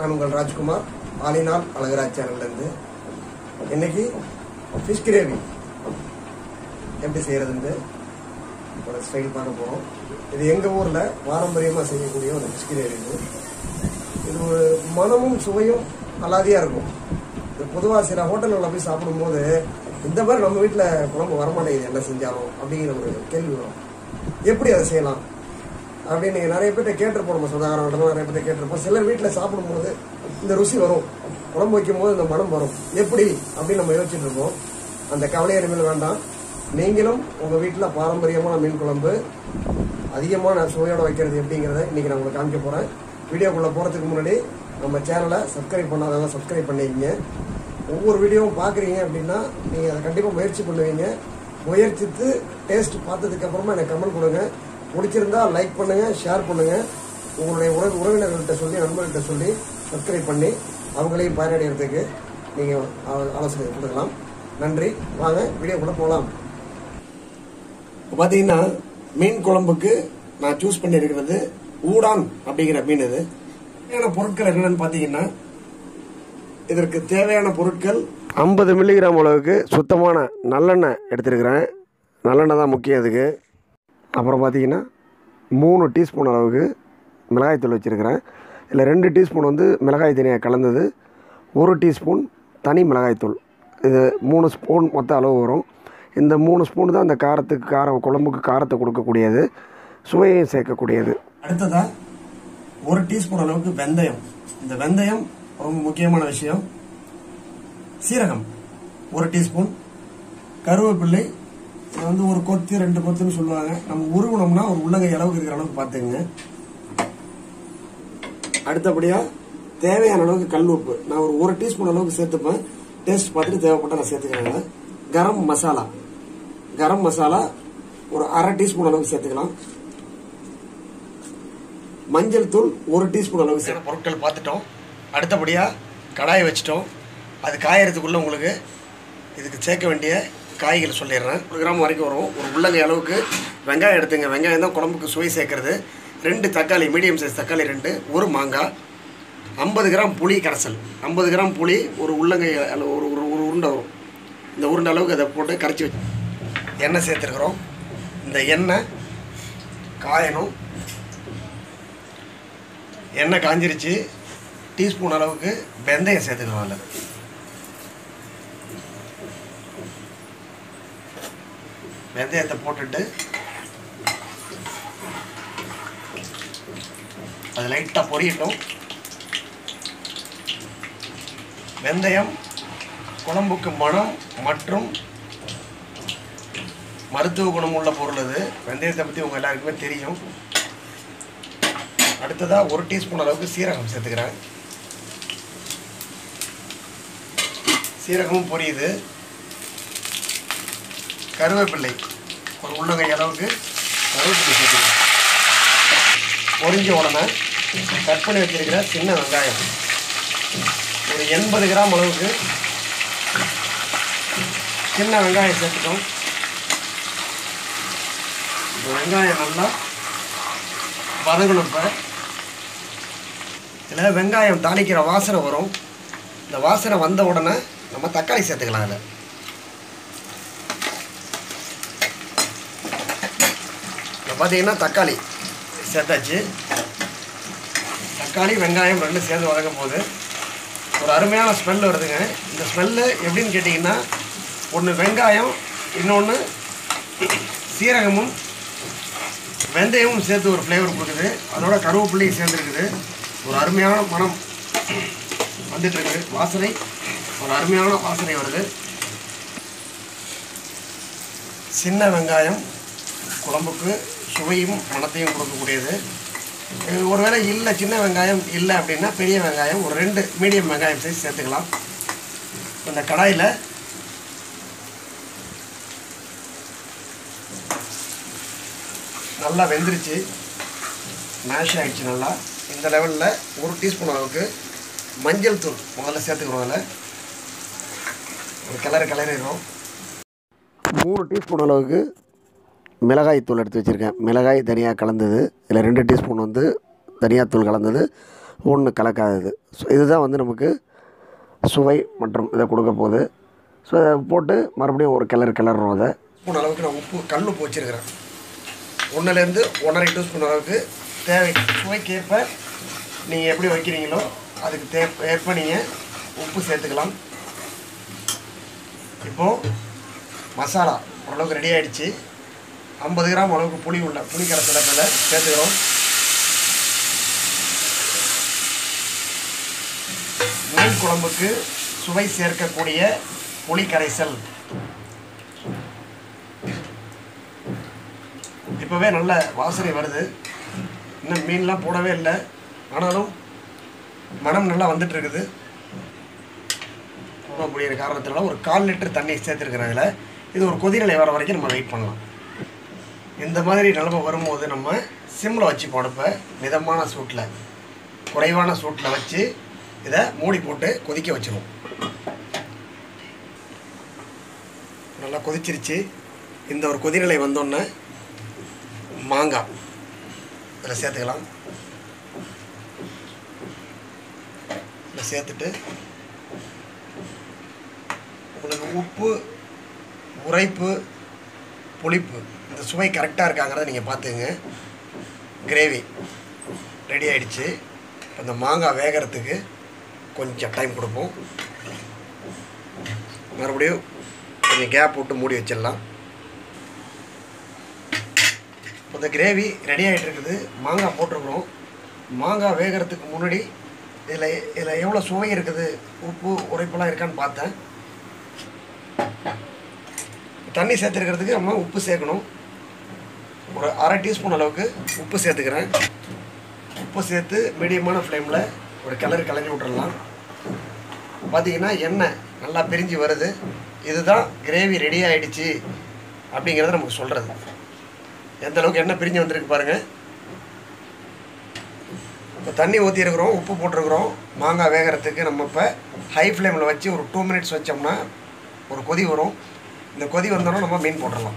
நான் உங்கள் ராஜ்குமார் ஆலினால் அழகராஜ் சேனல்லேருந்து இன்னைக்கு ஃபிஷ் கிரேவி எப்படி செய்கிறதுன்னு ஒரு ஸ்டைல் பார்க்க போகிறோம் இது எங்கள் ஊரில் பாரம்பரியமாக செய்யக்கூடிய ஒரு ஃபிஷ் கிரேவி இது இது ஒரு மனமும் சுவையும் நல்லாதியாக இருக்கும் இது பொதுவாக சில ஹோட்டல்களில் போய் சாப்பிடும்போது இந்த மாதிரி நம்ம வீட்டில் குழம்பு வரமாட்டேங்குது என்ன செஞ்சாலும் அப்படிங்கிற ஒரு கேள்வி வரும் எப்படி அதை செய்யலாம் அப்படின்னு நீங்கள் நிறைய பேர்ட்ட கேட்டிருப்போம் நம்ம சொந்தக்காரங்கள்ட்ட நிறைய பேர்ட்ட கேட்டிருப்போம் சிலர் வீட்டில் சாப்பிடும்போது இந்த ருசி வரும் குழம்பு வைக்கும் போது இந்த மனம் வரும் எப்படி அப்படின்னு நம்ம யோசிச்சுட்டு இருப்போம் அந்த கவலை இனிமேல் வேண்டாம் நீங்களும் உங்கள் வீட்டில் பாரம்பரியமான மீன் குழம்பு அதிகமான சுவையோட வைக்கிறது எப்படிங்கிறத இன்னைக்கு நான் உங்களுக்கு காமிக்க போகிறேன் வீடியோக்குள்ளே போகிறதுக்கு முன்னாடி நம்ம சேனலை சப்ஸ்கிரைப் பண்ணாதவங்க சப்ஸ்கிரைப் பண்ணிக்கங்க ஒவ்வொரு வீடியோவும் பார்க்குறீங்க அப்படின்னா நீங்கள் அதை கண்டிப்பாக முயற்சி பண்ணுவீங்க முயற்சித்து டேஸ்ட் பார்த்ததுக்கு அப்புறமா எனக்கு கமெண்ட் கொடுங்க பிடிச்சிருந்தா லைக் பண்ணுங்க ஷேர் பண்ணுங்க உங்களுடைய உறவு உறவினர்கள்ட்ட சொல்லி நண்பர்கள்ட்ட சொல்லி சப்ஸ்கிரைப் பண்ணி அவங்களையும் பயனடைகிறதுக்கு நீங்கள் ஆலோசனை கொடுக்கலாம் நன்றி வாங்க வீடியோக்குள்ளே போகலாம் இப்போ பார்த்தீங்கன்னா மீன் குழம்புக்கு நான் சூஸ் பண்ணியிருக்கிறது ஊடான் அப்படிங்கிற மீன் இது தேவையான பொருட்கள் என்னென்னு பார்த்தீங்கன்னா இதற்கு தேவையான பொருட்கள் ஐம்பது மில்லிகிராம் அளவுக்கு சுத்தமான நல்லெண்ணெய் எடுத்துருக்கிறேன் நல்லெண்ணெய் தான் முக்கியம் இதுக்கு அப்புறம் பார்த்தீங்கன்னா மூணு டீஸ்பூன் அளவுக்கு மிளகாய்த்தூள் வச்சுருக்கிறேன் இதில் ரெண்டு டீஸ்பூன் வந்து மிளகாய் தனியாக கலந்தது ஒரு டீஸ்பூன் தனி மிளகாய்த்தூள் இது மூணு ஸ்பூன் மொத்த அளவு வரும் இந்த மூணு ஸ்பூன் தான் அந்த காரத்துக்கு காரம் குழம்புக்கு காரத்தை கொடுக்கக்கூடியது சுவையையும் சேர்க்கக்கூடியது அடுத்ததாக ஒரு டீஸ்பூன் அளவுக்கு வெந்தயம் இந்த வெந்தயம் ரொம்ப முக்கியமான விஷயம் சீரகம் ஒரு டீஸ்பூன் கருவேப்பிள்ளை இது வந்து ஒரு கொத்து ரெண்டு கொத்துன்னு சொல்லுவாங்க நம்ம உருவனம்னா ஒரு உள்ளங்கை அளவுக்கு இருக்கிற அளவுக்கு பார்த்துங்க அடுத்தபடியா தேவையான அளவுக்கு கல் உப்பு நான் ஒரு ஒரு டீஸ்பூன் அளவுக்கு சேர்த்துப்பேன் டேஸ்ட் பார்த்துட்டு தேவைப்பட்ட நான் சேர்த்துக்கிறேன் கரம் மசாலா கரம் மசாலா ஒரு அரை டீஸ்பூன் அளவுக்கு சேர்த்துக்கலாம் மஞ்சள் தூள் ஒரு டீஸ்பூன் அளவுக்கு சேர்த்து பொருட்கள் பார்த்துட்டோம் அடுத்தபடியாக கடாயை வச்சிட்டோம் அது காயறதுக்குள்ளே உங்களுக்கு இதுக்கு சேர்க்க வேண்டிய காய்கள் சொல்லிடுறேன் ஒரு கிராம் வரைக்கும் வரும் ஒரு உள்ளங்கை அளவுக்கு வெங்காயம் எடுத்துங்க வெங்காயம் தான் குழம்புக்கு சுவை சேர்க்கறது ரெண்டு தக்காளி மீடியம் சைஸ் தக்காளி ரெண்டு ஒரு மாங்காய் ஐம்பது கிராம் புளி கரைசல் ஐம்பது கிராம் புளி ஒரு உள்ளங்கை அளவு ஒரு ஒரு ஒரு உருண்டை வரும் இந்த உருண்டை அளவுக்கு அதை போட்டு கரைச்சி வச்சு எண்ணெய் சேர்த்துருக்குறோம் இந்த எண்ணெய் காயணும் எண்ணெய் காஞ்சிருச்சு டீஸ்பூன் அளவுக்கு வெந்தயம் சேர்த்துக்கணும் அதில் வெந்தயத்தை போட்டுட்டு அது லைட்டாக பொரியட்டும் வெந்தயம் குழம்புக்கு மனம் மற்றும் மருத்துவ குணம் உள்ள பொருள் அது வெந்தயத்தை பற்றி உங்கள் எல்லாருக்குமே தெரியும் அடுத்ததாக ஒரு டீஸ்பூன் அளவுக்கு சீரகம் சேர்த்துக்கிறேன் சீரகமும் பொரியுது கருவேப்பிள்ளை ஒரு உள்ளங்கை அளவுக்கு கருவேப்பிள்ளை சேர்த்துக்கிறேன் பொரிஞ்ச உடனே கட் பண்ணி வச்சிருக்கிற சின்ன வெங்காயம் ஒரு எண்பது கிராம் அளவுக்கு சின்ன வெங்காயம் சேர்த்துட்டோம் இந்த வெங்காயம் நல்லா வதங்கணும் இப்போ இதில் வெங்காயம் தாளிக்கிற வாசனை வரும் இந்த வாசனை வந்த உடனே நம்ம தக்காளி சேர்த்துக்கலாம் அதில் இப்போ பார்த்தீங்கன்னா தக்காளி சேர்த்தாச்சு தக்காளி வெங்காயம் ரெண்டும் சேர்ந்து வதங்கும் போது ஒரு அருமையான ஸ்மெல் வருதுங்க இந்த ஸ்மெல்லு எப்படின்னு கேட்டிங்கன்னா ஒன்று வெங்காயம் இன்னொன்று சீரகமும் வெந்தயமும் சேர்த்து ஒரு ஃப்ளேவர் கொடுக்குது அதோட கருவேப்பிள்ளையும் சேர்ந்துருக்குது ஒரு அருமையான மனம் வந்துட்டு இருக்குது வாசனை ஒரு அருமையான வாசனை வருது சின்ன வெங்காயம் குழம்புக்கு சுவையும் மனத்தையும் கொடுக்கக்கூடியது இது ஒருவேளை இல்லை சின்ன வெங்காயம் இல்லை அப்படின்னா பெரிய வெங்காயம் ஒரு ரெண்டு மீடியம் வெங்காயம் சைஸ் சேர்த்துக்கலாம் இந்த கடாயில் நல்லா வெந்துருச்சு மேஷ் ஆகிடுச்சு நல்லா இந்த லெவலில் ஒரு டீஸ்பூன் அளவுக்கு மஞ்சள் தூள் முதல்ல சேர்த்துக்கிறோம் அதில் ஒரு கிளறு கிளறிடுறோம் மூணு டீஸ்பூன் அளவுக்கு மிளகாய் தூள் எடுத்து வச்சுருக்கேன் மிளகாய் தனியாக கலந்தது இதில் ரெண்டு டீஸ்பூன் வந்து தனியாத்தூள் கலந்தது ஒன்று கலக்காதது ஸோ இதுதான் வந்து நமக்கு சுவை மற்றும் இதை கொடுக்க போகுது ஸோ அதை போட்டு மறுபடியும் ஒரு கிளறு கிளறணும் அதை ஸ்பூன் அளவுக்கு நான் உப்பு கல் உப்பு வச்சுருக்கிறேன் ஒன்றுலேருந்து ஒன்றரை டூ ஸ்பூன் அளவுக்கு தேவை சுவைக்கேற்ப நீங்கள் எப்படி வைக்கிறீங்களோ அதுக்கு தே ஏற்ப நீங்கள் உப்பு சேர்த்துக்கலாம் இப்போது மசாலா ஓரளவுக்கு ரெடி ஆகிடுச்சு ஐம்பது கிராம் அளவுக்கு புளி உள்ள புளி கரைசலை இதில் சேர்த்துக்கிறோம் மீன் குழம்புக்கு சுவை சேர்க்கக்கூடிய புளி கரைசல் இப்போவே நல்ல வாசனை வருது இன்னும் மீன்லாம் போடவே இல்லை ஆனாலும் மனம் நல்லா வந்துட்டு இருக்குது போட முடியிற காரணத்தினால ஒரு கால் லிட்டர் தண்ணி சேர்த்துருக்கிறதுல இது ஒரு கொதிநிலை வர வரைக்கும் நம்ம வெயிட் பண்ணலாம் இந்த மாதிரி நிலமை வரும்போது நம்ம சிம்மில் வச்சு போடப்ப மிதமான சூட்டில் குறைவான சூட்டில் வச்சு இதை மூடி போட்டு கொதிக்க வச்சிருவோம் நல்லா கொதிச்சிருச்சு இந்த ஒரு கொதிநிலை வந்தோடனே மாங்காய் இதில் சேர்த்துக்கலாம் இதில் சேர்த்துட்டு உங்களுக்கு உப்பு உரைப்பு புளிப்பு இந்த சுவை கரெக்டாக இருக்காங்கிறத நீங்கள் பார்த்துங்க கிரேவி ரெடி ஆயிடுச்சு இப்போ இந்த மாங்காய் வேகிறதுக்கு கொஞ்சம் டைம் கொடுப்போம் மறுபடியும் கொஞ்சம் கேப் விட்டு மூடி வச்சிடலாம் இப்போ இந்த கிரேவி ரெடி ஆகிட்டு இருக்குது மாங்காய் போட்டிருக்கிறோம் மாங்காய் வேகிறதுக்கு முன்னாடி இதில் இதில் எவ்வளோ சுவை இருக்குது உப்பு உரைப்பெல்லாம் இருக்கான்னு பார்த்தேன் தண்ணி சேர்த்துருக்கிறதுக்கு நம்ம உப்பு சேர்க்கணும் ஒரு அரை டீஸ்பூன் அளவுக்கு உப்பு சேர்த்துக்கிறேன் உப்பு சேர்த்து மீடியமான ஃப்ளேமில் ஒரு கிளறு கலஞ்சி விட்டுறலாம் பார்த்தீங்கன்னா எண்ணெய் நல்லா பிரிஞ்சு வருது இதுதான் கிரேவி ரெடி ஆயிடுச்சு அப்படிங்கிறத நமக்கு சொல்கிறது எந்த அளவுக்கு எண்ணெய் பிரிஞ்சு வந்திருக்கு பாருங்கள் இப்போ தண்ணி ஊற்றிருக்கிறோம் உப்பு போட்டிருக்கிறோம் மாங்காய் வேகிறதுக்கு நம்ம இப்போ ஹை ஃப்ளேமில் வச்சு ஒரு டூ மினிட்ஸ் வச்சோம்னா ஒரு கொதி வரும் இந்த கொதி வந்தோன்னா நம்ம மீன் போட்டுடலாம்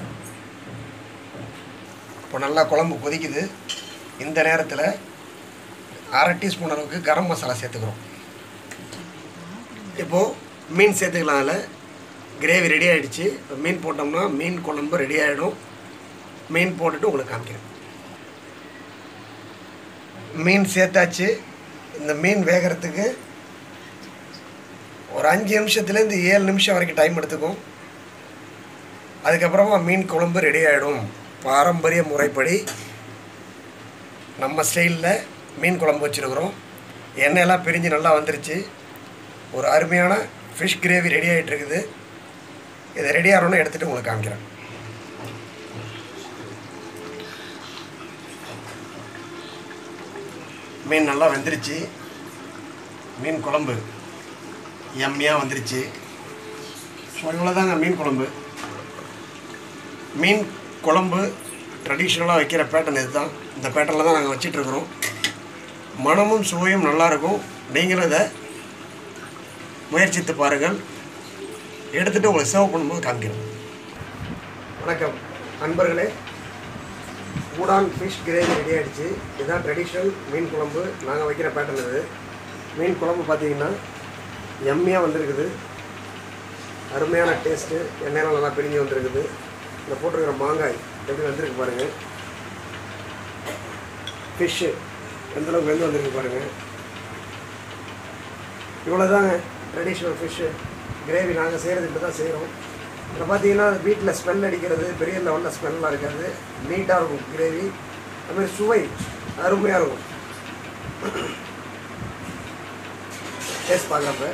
இப்போ நல்லா குழம்பு கொதிக்குது இந்த நேரத்தில் அரை டீஸ்பூன் அளவுக்கு கரம் மசாலா சேர்த்துக்கிறோம் இப்போது மீன் சேர்த்துக்கலாம் அதில் கிரேவி ரெடி ஆகிடுச்சு இப்போ மீன் போட்டோம்னா மீன் குழம்பு ரெடி ஆகிடும் மீன் போட்டுட்டு உங்களுக்கு காமிக்கிறேன் மீன் சேர்த்தாச்சு இந்த மீன் வேகிறதுக்கு ஒரு அஞ்சு நிமிஷத்துலேருந்து ஏழு நிமிஷம் வரைக்கும் டைம் எடுத்துக்கும் அதுக்கப்புறமா மீன் குழம்பு ரெடி ஆகிடும் பாரம்பரிய முறைப்படி நம்ம ஸ்டைலில் மீன் குழம்பு வச்சுருக்குறோம் எண்ணெயெல்லாம் பிரிஞ்சு நல்லா வந்துருச்சு ஒரு அருமையான ஃபிஷ் கிரேவி ரெடி ஆகிட்டு இருக்குது இதை ரெடி ஆகணும்னு எடுத்துகிட்டு உங்களுக்கு காமிக்கிறேன் மீன் நல்லா வெந்துருச்சு மீன் குழம்பு எம்மியாக வந்துருச்சு ஸோ இவ்வளோதாங்க மீன் குழம்பு மீன் குழம்பு ட்ரெடிஷ்னலாக வைக்கிற பேட்டர்ன் இதுதான் இந்த பேட்டர்னில் தான் நாங்கள் வச்சிட்ருக்குறோம் மனமும் சுவையும் நல்லாயிருக்கும் நீங்களும் இதை முயற்சித்து பாருங்கள் எடுத்துகிட்டு உங்களுக்கு சர்வ் பண்ணும்போது காமிக்கிறோம் வணக்கம் நண்பர்களே ஊடான் ஃபிஷ் கிரேவி ரெடி ஆகிடுச்சு இதுதான் ட்ரெடிஷ்னல் மீன் குழம்பு நாங்கள் வைக்கிற பேட்டர்ன் இது மீன் குழம்பு பார்த்தீங்கன்னா எம்மியாக வந்திருக்குது அருமையான டேஸ்ட்டு எண்ணெயெல்லாம் நல்லா பிரிஞ்சு வந்திருக்குது இந்த போட்டிருக்கிற மாங்காய் எப்படி வந்திருக்கு பாருங்கள் ஃபிஷ்ஷு எந்த அளவுக்கு வெந்து வந்திருக்கு பாருங்கள் இவ்வளோதாங்க ட்ரெடிஷ்னல் ஃபிஷ்ஷு கிரேவி நாங்கள் செய்கிறது இப்படி தான் செய்கிறோம் இதில் பார்த்தீங்கன்னா வீட்டில் ஸ்மெல் அடிக்கிறது பெரிய லெவலில் ஸ்மெல்லாம் இருக்காது நீட்டாக இருக்கும் கிரேவி அதுமாதிரி சுவை அருமையாக இருக்கும் டேஸ்ட் பார்க்குறப்ப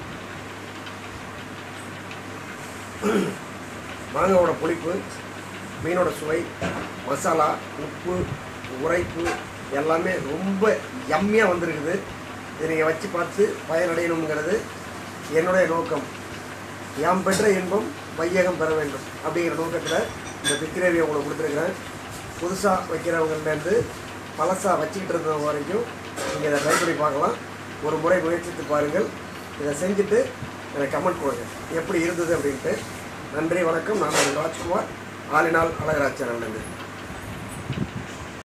மாங்காவோட புளிப்பு மீனோட சுவை மசாலா உப்பு உரைப்பு எல்லாமே ரொம்ப யம்மியாக வந்திருக்குது இதை நீங்கள் வச்சு பார்த்து பயனடையணுங்கிறது என்னுடைய நோக்கம் யாம் பெற்ற இன்பம் வையகம் பெற வேண்டும் அப்படிங்கிற நோக்கத்தில் இந்த பிக்கிரேவி உங்களுக்கு கொடுத்துருக்குறேன் புதுசாக வைக்கிறவங்கலேருந்து பழசாக வச்சுக்கிட்டு இருந்தவங்க வரைக்கும் நீங்கள் இதை ட்ரை பண்ணி பார்க்கலாம் ஒரு முறை முயற்சித்து பாருங்கள் இதை செஞ்சுட்டு எனக்கு கமெண்ட் கொடுங்க எப்படி இருந்தது அப்படின்ட்டு நன்றி வணக்கம் நான் உங்கள் ராஜ்குமார் ஆலினால் அழகராஜ் சேனல்லேருந்து